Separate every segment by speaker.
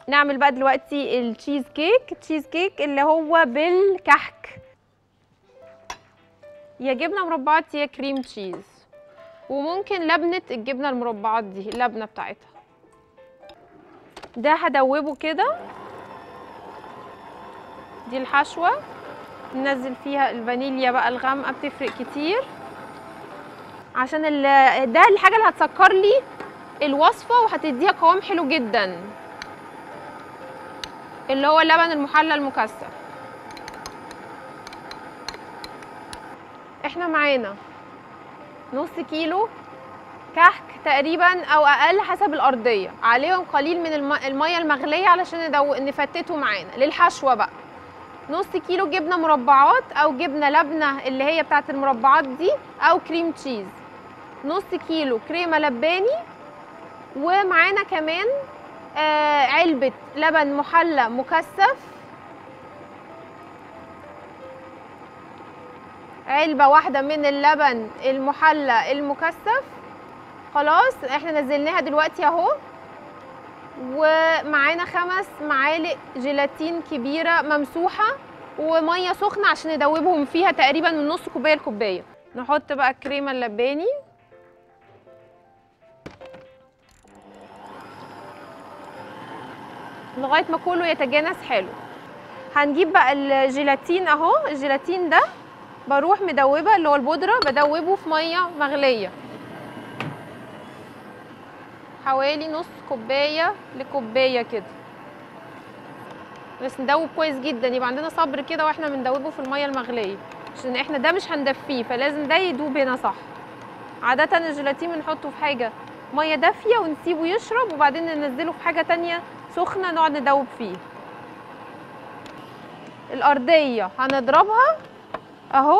Speaker 1: نعمل بقى دلوقتي التشيز كيك التشيز كيك اللي هو بالكحك يا جبنه مربعات يا كريم تشيز وممكن لبنه الجبنه المربعات دي اللبنه بتاعتها ده هدوبه كده دي الحشوه ننزل فيها الفانيليا بقى الغامقه بتفرق كتير عشان ال- ده الحاجه اللي هتسكر لي الوصفه وهتديها قوام حلو جدا اللي هو اللبن المحلى المكثف احنا معانا نص كيلو كحك تقريبا او اقل حسب الارضيه عليهم قليل من الم... الميه المغليه علشان ندو... نفتته معانا للحشوه بقى نص كيلو جبنه مربعات او جبنه لبنه اللي هي بتاعه المربعات دي او كريم تشيز نص كيلو كريمه لباني ومعانا كمان آه علبه لبن محلى مكثف علبه واحده من اللبن المحلى المكثف خلاص احنا نزلناها دلوقتي اهو ومعانا خمس معالق جيلاتين كبيره ممسوحه وميه سخنه عشان ندوبهم فيها تقريبا من نص كوبايه لكوبايه نحط بقى الكريمه اللباني لغايه ما كله يتجانس حلو هنجيب بقى الجيلاتين اهو الجيلاتين ده بروح مدوبه اللي هو البودره بدوبه في ميه مغليه حوالي نص كوبايه لكوبايه كده بس ندوب كويس جدا يبقى عندنا صبر كده واحنا بندوبه في الميه المغليه عشان احنا ده مش هندفيه فلازم ده يدوب هنا صح عاده الجيلاتين بنحطه في حاجه ميه دافيه ونسيبه يشرب وبعدين ننزله في حاجه تانية سخنه نقعد ندوب فيه الارضيه هنضربها اهو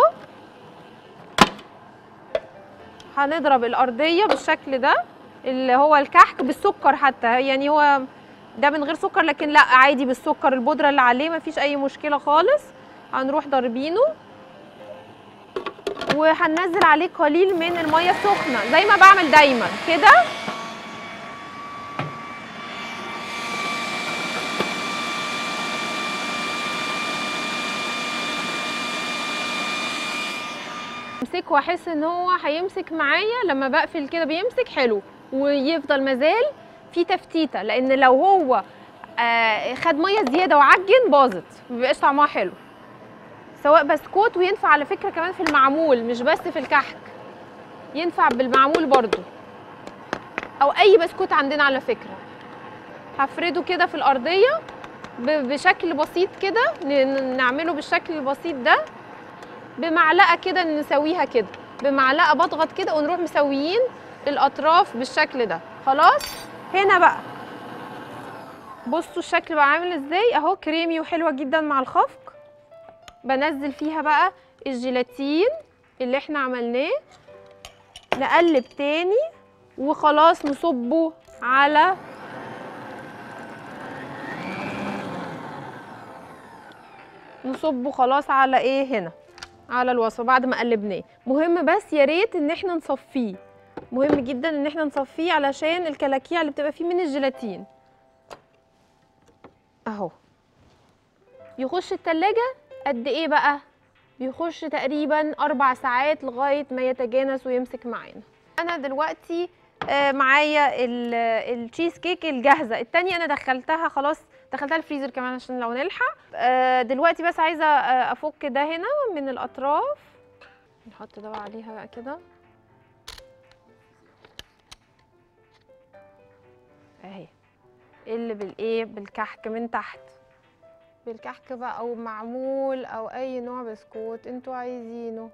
Speaker 1: هنضرب الارضيه بالشكل ده اللي هو الكحك بالسكر حتى يعني هو ده من غير سكر لكن لا عادي بالسكر البودره اللي عليه مفيش اي مشكله خالص هنروح ضاربينه وهننزل عليه قليل من الميه السخنه زي ما بعمل دايما كده امسكه واحس ان هو هيمسك معايا لما بقفل كده بيمسك حلو ويفضل مازال في تفتيته لان لو هو آه خد ميه زياده وعجن باظت مبيبقاش طعمها حلو سواء بسكوت وينفع على فكره كمان في المعمول مش بس في الكحك ينفع بالمعمول برضو او اي بسكوت عندنا على فكره هفرده كده في الارضيه ب- بشكل بسيط كده ن- نعمله بالشكل البسيط ده بمعلقه كده نسويها كده بمعلقه بضغط كده ونروح مسويين الاطراف بالشكل ده خلاص هنا بقى بصوا الشكل بقى عامل ازاي اهو كريمي وحلوه جدا مع الخفق بنزل فيها بقى الجيلاتين اللي احنا عملناه نقلب تاني وخلاص نصبه على نصبه خلاص على ايه هنا على الوصفه بعد ما قلبناه مهم بس يا ريت ان احنا نصفيه مهم جدا ان احنا نصفيه علشان الكلاكيع اللي بتبقى فيه من الجيلاتين اهو يخش التلاجة قد ايه بقى بيخش تقريبا اربع ساعات لغايه ما يتجانس ويمسك معانا انا دلوقتي آه، معايا ال- التشيز كيك الجاهزه التانية انا دخلتها خلاص دخلتها الفريزر كمان عشان لو نلحق آه، دلوقتي بس عايزه آه، افك ده هنا من الاطراف نحط ده بقى عليها بقى كده اهي اللي بالايه بالكحك من تحت بالكحك بقى او معمول او اي نوع بسكوت انتوا عايزينه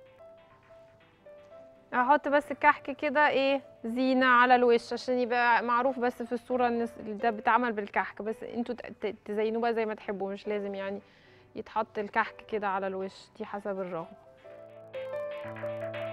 Speaker 1: احط بس الكحك كده ايه زينه على الوش عشان يبقى معروف بس في الصوره ان ده بيتعمل بالكحك بس انتوا ت- ت- تزينوه بقى زي ما تحبوا مش لازم يعني يتحط الكحك كده على الوش دي حسب الرغبه